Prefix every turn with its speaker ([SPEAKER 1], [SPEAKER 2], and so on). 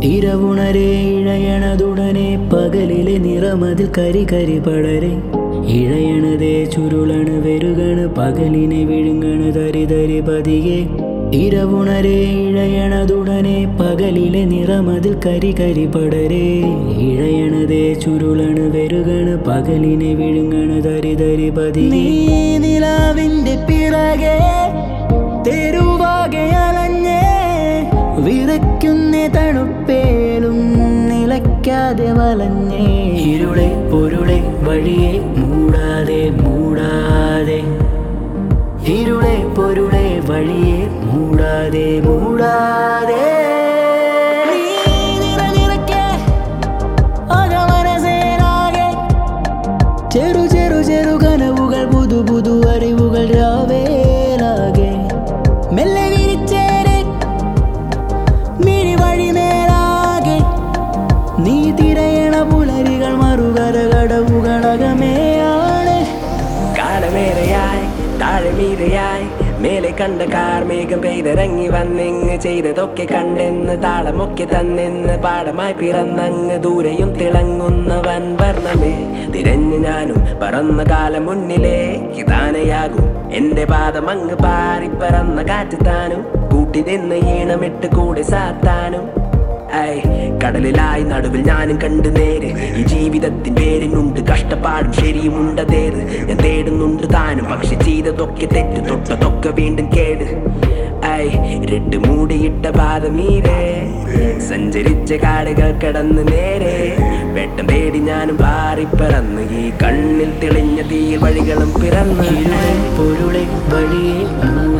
[SPEAKER 1] ഇരവുണരെ ഇഴയണതുടനെ പകലിലെ നിറമതിൽ കരി കരി പടരെ ഇഴയണതേ ചുരുളണ് വെരുകണ് പകലിനെ വിഴുങ്ങണ് തരി തരി പതിയെ ഇരവുണരെ ഇഴയണതുടനെ പകലിലെ നിറമതിൽ കരി കരി പടരെ ഇഴയണതേ ചുരുളണ് വെരുകണ് പകലിനെ വിഴുങ്ങണ് തരി തരി പതിയെ നിലാവിന്റെ പിറകെ തെരുവാകെ അലഞ്ഞേ വിറയ്ക്കുന്ന തണുപ്പേലും നിലയ്ക്കാതെ വലഞ്ഞേ ഇരുളെ പൊരുളെ വഴിയെ മൂടാതെ മൂടാതെ ഇരുളെ പൊരുളെ വഴിയെ മൂടാതെ മൂടാതെ നീ നിറനിറക്കെ അകമനസേനാകെ ചെറു ചെറു ചെറു കനവുകൾ പുതു പുതു അറിവുകൾ രാവേലാകെ മെല്ലെ വിരിച്ചേരെ മിഴി വഴി മേലാകെ നീ തിരയണ പുലരികൾ മറുകര കടവുകളകമേയാണ്
[SPEAKER 2] കാലമേറെയായി താഴമീരയായി മേലെ കണ്ട കാർമേഘം പെയ്തിറങ്ങി വന്നിങ്ങ് ചെയ്തതൊക്കെ കണ്ടെന്ന് താളമൊക്കെ തന്നെന്ന് പാടമായി പിറന്നങ്ങ് ദൂരെയും തിളങ്ങുന്നവൻ വർണ്ണമേ തിരഞ്ഞു ഞാനും പറന്ന കാലം മുന്നിലേ ഇതാനയാകും എന്റെ പാദം അങ്ങ് പാറി പറന്ന കാറ്റ് താനും കൂട്ടി നിന്ന് ഈണമിട്ട് കൂടെ സാത്താനും ഐ കടലിലായി നടുവിൽ ഞാനും കണ്ടു നേര് ഈ ജീവിതത്തിൻ പേരിനുണ്ട് കഷ്ടപ്പാടും ശരിയുമുണ്ടതേത് ഞാൻ തേടുന്നുണ്ട് താനും പക്ഷെ ചെയ്തതൊക്കെ തെറ്റ് തൊട്ടതൊക്കെ വീണ്ടും കേട് ഐ ഇരട്ട് മൂടിയിട്ട പാദമീരെ സഞ്ചരിച്ച കാടുകൾ കടന്ന് നേരെ വെട്ടം തേടി ഞാനും പാറിപ്പറന്ന് ഈ കണ്ണിൽ തെളിഞ്ഞ തീർ വഴികളും പിറന്ന്
[SPEAKER 1] ഇരുളെ പൊരുളെ വഴിയെ